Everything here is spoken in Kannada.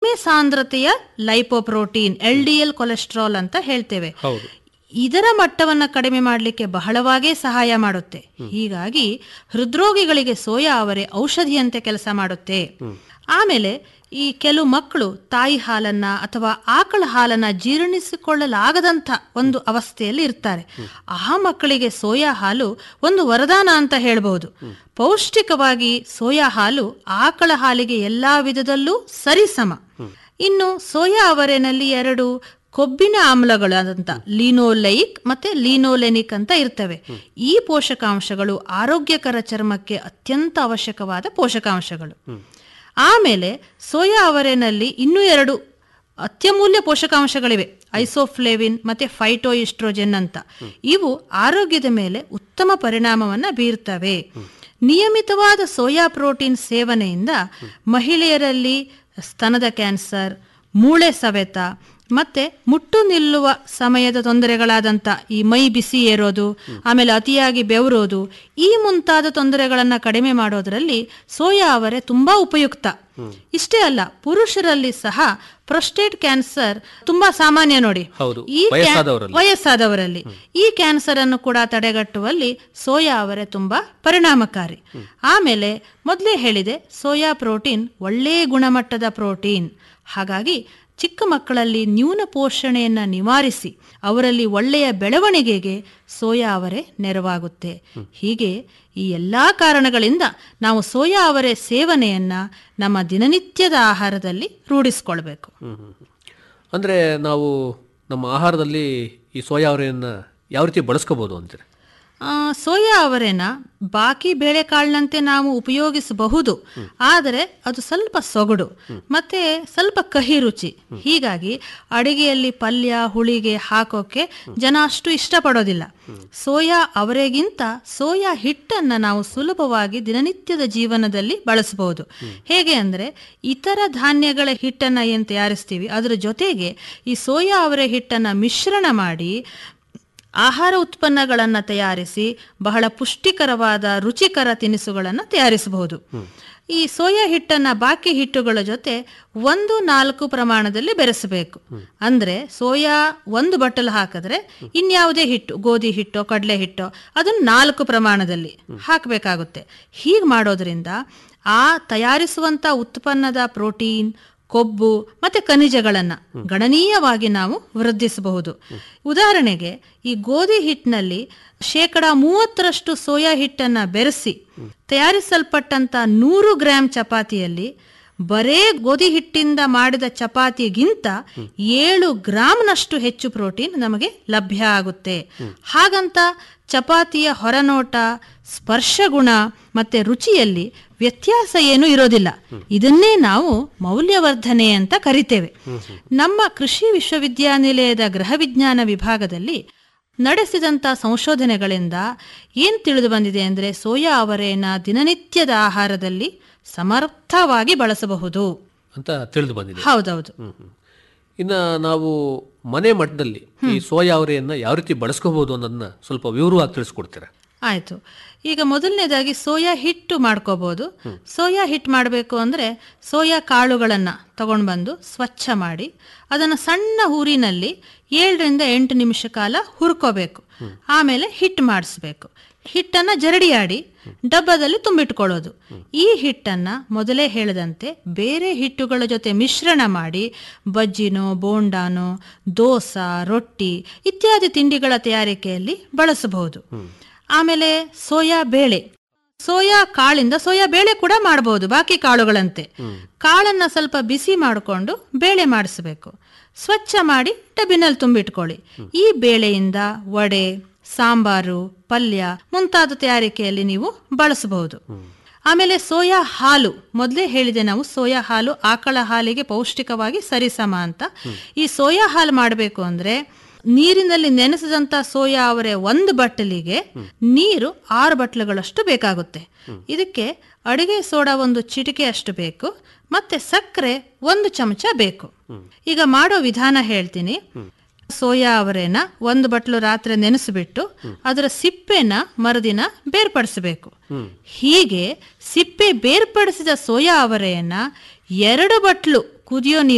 ಕಡಿಮೆ ಸಾಂದ್ರತೆಯ lipoprotein L D L cholesterol ಅಂತ ಹೇಳ್ತೇವೆ ಹೌದು ಇದರ ಮಟ್ಟವನ್ನು ಕಡಿಮೆ ಮಾಡಲಿಕ್ಕೆ ಬಹಳವಾಗೇ ಸಹಾಯ ಮಾಡುತ್ತೆ ಹೀಗಾಗಿ ಹೃದ್ರೋಗಿಗಳಿಗೆ ಸೋಯಾ ಅವರೆ ಔಷಧಿಯಂತೆ ಕೆಲಸ ಮಾಡುತ್ತೆ ಆಮೇಲೆ ಈ ಕೆಲವು ಮಕ್ಕಳು ತಾಯಿ ಹಾಲನ್ನ ಅಥವಾ ಆಕಳ ಹಾಲನ್ನ ಜೀರ್ಣಿಸಿಕೊಳ್ಳಲಾಗದಂಥ ಒಂದು ಅವಸ್ಥೆಯಲ್ಲಿ ಇರ್ತಾರೆ ಆ ಮಕ್ಕಳಿಗೆ ಸೋಯಾ ಹಾಲು ಒಂದು ವರದಾನ ಅಂತ ಹೇಳಬಹುದು ಪೌಷ್ಟಿಕವಾಗಿ ಸೋಯಾ ಹಾಲು ಆಕಳ ಹಾಲಿಗೆ ಎಲ್ಲಾ ವಿಧದಲ್ಲೂ ಸರಿಸಮ ಇನ್ನು ಸೋಯಾ ಅವರೆನಲ್ಲಿ ಎರಡು ಕೊಬ್ಬಿನ ಆಮ್ಲಗಳಾದಂಥ ಲೀನೋಲೈಕ್ ಮತ್ತೆ ಲೀನೋಲೆನಿಕ್ ಅಂತ ಇರ್ತವೆ ಈ ಪೋಷಕಾಂಶಗಳು ಆರೋಗ್ಯಕರ ಚರ್ಮಕ್ಕೆ ಅತ್ಯಂತ ಅವಶ್ಯಕವಾದ ಪೋಷಕಾಂಶಗಳು ಆಮೇಲೆ ಸೋಯಾ ಅವರೆನಲ್ಲಿ ಇನ್ನೂ ಎರಡು ಅತ್ಯಮೂಲ್ಯ ಪೋಷಕಾಂಶಗಳಿವೆ ಐಸೋಫ್ಲೇವಿನ್ ಮತ್ತೆ ಫೈಟೋ ಇಸ್ಟ್ರೋಜೆನ್ ಅಂತ ಇವು ಆರೋಗ್ಯದ ಮೇಲೆ ಉತ್ತಮ ಪರಿಣಾಮವನ್ನ ಬೀರ್ತವೆ ನಿಯಮಿತವಾದ ಸೋಯಾ ಪ್ರೋಟೀನ್ ಸೇವನೆಯಿಂದ ಮಹಿಳೆಯರಲ್ಲಿ ಸ್ತನದ ಕ್ಯಾನ್ಸರ್ ಮೂಳೆ ಸವೆತ ಮತ್ತೆ ಮುಟ್ಟು ನಿಲ್ಲುವ ಸಮಯದ ತೊಂದರೆಗಳಾದಂಥ ಈ ಮೈ ಬಿಸಿ ಏರೋದು ಆಮೇಲೆ ಅತಿಯಾಗಿ ಬೆವರೋದು ಈ ಮುಂತಾದ ತೊಂದರೆಗಳನ್ನು ಕಡಿಮೆ ಮಾಡೋದರಲ್ಲಿ ಸೋಯಾ ಅವರೆ ತುಂಬಾ ಉಪಯುಕ್ತ ಇಷ್ಟೇ ಅಲ್ಲ ಪುರುಷರಲ್ಲಿ ಸಹ ಪ್ರೊಸ್ಟೇಟ್ ಕ್ಯಾನ್ಸರ್ ತುಂಬಾ ಸಾಮಾನ್ಯ ನೋಡಿ ಹೌದು, ಈ ಕ್ಯಾ- ವಯಸ್ಸಾದವರಲ್ಲಿ. ವಯಸ್ಸಾದವರಲ್ಲಿ ಈ ಕ್ಯಾನ್ಸರ್ ಅನ್ನು ಕೂಡ ತಡೆಗಟ್ಟುವಲ್ಲಿ ಸೋಯಾ ಅವರೆ ತುಂಬಾ ಪರಿಣಾಮಕಾರಿ ಆಮೇಲೆ ಮೊದಲೇ ಹೇಳಿದೆ ಸೋಯಾ ಪ್ರೋಟೀನ್ ಒಳ್ಳೆಯ ಗುಣಮಟ್ಟದ ಪ್ರೋಟೀನ್ ಹಾಗಾಗಿ ಚಿಕ್ಕ ಮಕ್ಕಳಲ್ಲಿ ನ್ಯೂನ ಪೋಷಣೆಯನ್ನ ನಿವಾರಿಸಿ ಅವರಲ್ಲಿ ಒಳ್ಳೆಯ ಬೆಳವಣಿಗೆಗೆ ಸೋಯಾ ಅವರೆ ನೆರವಾಗುತ್ತೆ ಹೀಗೆ ಈ ಎಲ್ಲಾ ಕಾರಣಗಳಿಂದ ನಾವು ಸೋಯಾ ಅವರೆ ಸೇವನೆಯನ್ನ ನಮ್ಮ ದಿನನಿತ್ಯದ ಆಹಾರದಲ್ಲಿ ರೂಢಿಸ್ಕೊಳ್ಬೇಕು ಹ್ಮ್, ಹ್ಮ್, ಹ್ಮ್. ಅಂದ್ರೆ ನಾವು ನಮ್ಮ ಆಹಾರದಲ್ಲಿ ಈ ಸೋಯಾ ಅವರೆಯನ್ನ ಯಾವ ರೀತಿ ಬಳಸ್ಕೋಬಹುದು ಅಂತೀರಿ ಆ, ಸೋಯಾ ಅವರೆನ ಬಾಕಿ ಬೇಳೆಕಾಳಿನಂತೆ ನಾವು ಉಪಯೋಗಿಸಬಹುದು ಆದರೆ ಅದು ಸ್ವಲ್ಪ ಸೊಗಡು ಮತ್ತೆ ಸ್ವಲ್ಪ ಕಹಿ ರುಚಿ ಹೀಗಾಗಿ ಅಡಿಗೆಯಲ್ಲಿ ಪಲ್ಯ ಹುಳಿಗೆ ಹಾಕೋಕೆ ಜನ ಅಷ್ಟು ಇಷ್ಟಪಡೋದಿಲ್ಲ ಸೋಯಾ ಅವರೆಗಿಂತ ಸೋಯಾ ಹಿಟ್ಟನ್ನ ನಾವು ಸುಲಭವಾಗಿ ದಿನನಿತ್ಯದ ಜೀವನದಲ್ಲಿ ಬಳಸಬಹುದು ಹೇಗೆ ಅಂದ್ರೆ ಇತರ ಧಾನ್ಯಗಳ ಹಿಟ್ಟನ್ನ ಏನ್ ತಯಾರಿಸ್ತೀವಿ ಅದರ ಜೊತೆಗೆ ಈ ಸೋಯಾ ಅವರೆ ಹಿಟ್ಟನ್ನ ಮಿಶ್ರಣ ಮಾಡಿ ಆಹಾರ ಉತ್ಪನ್ನಗಳನ್ನು ತಯಾರಿಸಿ ಬಹಳ ಪುಷ್ಟಿಕರವಾದ ರುಚಿಕರ ತಿನಿಸುಗಳನ್ನು ತಯಾರಿಸಬಹುದು ಈ ಸೋಯಾ ಹಿಟ್ಟನ್ನ ಬಾಕಿ ಹಿಟ್ಟುಗಳ ಜೊತೆ ಒಂದು ನಾಲ್ಕು ಪ್ರಮಾಣದಲ್ಲಿ ಬೆರೆಸಬೇಕು ಅಂದ್ರೆ ಸೋಯಾ ಒಂದು ಬಟ್ಟಲು ಹಾಕಿದ್ರೆ ಇನ್ಯಾವುದೇ ಹಿಟ್ಟು ಗೋಧಿ ಹಿಟ್ಟೋ ಕಡಲೆ ಹಿಟ್ಟೋ ಅದನ್ನು ನಾಲ್ಕು ಪ್ರಮಾಣದಲ್ಲಿ ಹಾಕಬೇಕಾಗುತ್ತೆ ಹೀಗೆ ಮಾಡೋದ್ರಿಂದ ಆ ತಯಾರಿಸುವಂತ ಉತ್ಪನ್ನದ ಪ್ರೋಟೀನ್ ಕೊಬ್ಬು ಮತ್ತೆ ಖನಿಜಗಳನ್ನ ಗಣನೀಯವಾಗಿ ನಾವು ವೃದ್ಧಿಸಬಹುದು ಉದಾಹರಣೆಗೆ ಈ ಗೋಧಿ ಹಿಟ್ಟಿನಲ್ಲಿ ಶೇಕಡ ಮೂವತ್ತರಷ್ಟು ಸೋಯಾ ಹಿಟ್ಟನ್ನ ಬೆರೆಸಿ ತಯಾರಿಸಲ್ಪಟ್ಟಂತ ನೂರು ಗ್ರಾಂ ಚಪಾತಿಯಲ್ಲಿ ಬರೇ ಗೋಧಿ ಹಿಟ್ಟಿಂದ ಮಾಡಿದ ಚಪಾತಿಗಿಂತ ಏಳು ಗ್ರಾಂನಷ್ಟು ಹೆಚ್ಚು ಪ್ರೋಟೀನ್ ನಮಗೆ ಲಭ್ಯ ಆಗುತ್ತೆ ಹಾಗಂತ ಚಪಾತಿಯ ಹೊರನೋಟ ಸ್ಪರ್ಶಗುಣ ಮತ್ತೆ ರುಚಿಯಲ್ಲಿ ವ್ಯತ್ಯಾಸ ಏನು ಇರೋದಿಲ್ಲ ಇದನ್ನೇ ನಾವು ಮೌಲ್ಯವರ್ಧನೆ ಅಂತ ಕರಿತೇವೆ ನಮ್ಮ ಕೃಷಿ ವಿಶ್ವವಿದ್ಯಾನಿಲಯದ ಗೃಹ ವಿಜ್ಞಾನ ವಿಭಾಗದಲ್ಲಿ ನಡೆಸಿದಂಥ ಸಂಶೋಧನೆಗಳಿಂದ ಏನು ತಿಳಿದು ಬಂದಿದೆ ಅಂದರೆ ಸೋಯಾ ಅವರೆನ ದಿನನಿತ್ಯದ ಆಹಾರದಲ್ಲಿ ಸಮರ್ಥವಾಗಿ ಬಳಸಬಹುದು ಅಂತ ತಿಳಿದು ಬಂದಿದೆ ಹೌದೌದು ಹ್ಮ್, ಹ್ಮ್. ಇನ್ನ ನಾವು ಮನೆ ಮಟ್ಟದಲ್ಲಿ ಈ ಸೋಯಾ ಅವರೆಯನ್ನ ಯಾವ ರೀತಿ ಬಳಸ್ಕೋಬಹುದು ಅನ್ನೋದನ್ನ ಸ್ವಲ್ಪ ವಿವರವಾಗಿ ತಿಳಿಸ್ಕೊಡ್ತೀರಾ ಆಯ್ತು ಈಗ ಮೊದಲನೇದಾಗಿ ಸೋಯಾ ಹಿಟ್ಟು ಮಾಡ್ಕೋಬಹುದು ಸೋಯಾ ಹಿಟ್ಟು ಮಾಡಬೇಕು ಅಂದ್ರೆ ಸೋಯಾ ಕಾಳುಗಳನ್ನ ತಗೊಂಡು ಬಂದು ಸ್ವಚ್ಛ ಮಾಡಿ ಅದನ್ನ ಸಣ್ಣ ಊರಿನಲ್ಲಿ ಏಳರಿಂದ ಎಂಟು ನಿಮಿಷ ಕಾಲ ಹುರ್ಕೋಬೇಕು ಆಮೇಲೆ ಹಿಟ್ಟು ಮಾಡಿಸ್ಬೇಕು ಹಿಟ್ಟನ್ನ ಜರಡಿಯಾಡಿ ಡಬ್ಬದಲ್ಲಿ ತುಂಬಿಟ್ಕೊಳ್ಳೋದು ಈ ಹಿಟ್ಟನ್ನ ಮೊದಲೇ ಹೇಳಿದಂತೆ ಬೇರೆ ಹಿಟ್ಟುಗಳ ಜೊತೆ ಮಿಶ್ರಣ ಮಾಡಿ ಬಜ್ಜಿನೋ ಬೋಂಡಾನೋ ದೋಸಾ ರೊಟ್ಟಿ ಇತ್ಯಾದಿ ತಿಂಡಿಗಳ ತಯಾರಿಕೆಯಲ್ಲಿ ಬಳಸಬಹುದು ಆಮೇಲೆ ಸೋಯಾ ಬೇಳೆ ಸೋಯಾ ಕಾಳಿಂದ ಸೋಯಾ ಬೇಳೆ ಕೂಡ ಮಾಡಬಹುದು ಬಾಕಿ ಕಾಳುಗಳಂತೆ ಕಾಳನ್ನ ಸ್ವಲ್ಪ ಬಿಸಿ ಮಾಡಿಕೊಂಡು ಬೇಳೆ ಮಾಡಿಸಬೇಕು ಸ್ವಚ್ಛ ಮಾಡಿ ಡಬ್ಬಿನಲ್ಲಿ ತುಂಬಿಟ್ಕೊಳ್ಳಿ ಈ ಬೇಳೆಯಿಂದ ವಡೆ ಸಾಂಬಾರು ಪಲ್ಯ ಮುಂತಾದ ತಯಾರಿಕೆಯಲ್ಲಿ ನೀವು ಬಳಸಬಹುದು ಆಮೇಲೆ ಸೋಯಾ ಹಾಲು ಮೊದಲೇ ಹೇಳಿದೆ ನಾವು ಸೋಯಾ ಹಾಲು ಆಕಳ ಹಾಲಿಗೆ ಪೌಷ್ಟಿಕವಾಗಿ ಸರಿಸಮ ಅಂತ ಈ ಸೋಯಾ ಹಾಲು ಮಾಡಬೇಕು ಅಂದ್ರೆ ನೀರಿನಲ್ಲಿ ನೆನೆಸಿದಂತ ಸೋಯಾ ಅವರೆ ಒಂದು ಬಟ್ಟಲಿಗೆ ನೀರು ಆರು ಬಟ್ಲುಗಳಷ್ಟು ಬೇಕಾಗುತ್ತೆ ಇದಕ್ಕೆ ಅಡಿಗೆ ಸೋಡಾ ಒಂದು ಚಿಟಿಕೆ ಅಷ್ಟು ಬೇಕು ಮತ್ತೆ ಸಕ್ಕರೆ ಒಂದು ಚಮಚ ಬೇಕು ಈಗ ಮಾಡೋ ವಿಧಾನ ಹೇಳ್ತೀನಿ ಸೋಯಾ ಅವರೆನ ಒಂದು ಬಟ್ಲು ರಾತ್ರಿ ನೆನೆಸಿಬಿಟ್ಟು ಅದರ ಸಿಪ್ಪೆನ ಮರುದಿನ ಬೇರ್ಪಡಿಸಬೇಕು ಹೀಗೆ ಸಿಪ್ಪೆ ಬೇರ್ಪಡಿಸಿದ ಸೋಯಾ ಅವರೆಯನ್ನ ಎರಡು ಬಟ್ಲು ಕುದಿಯೋ ನೀರು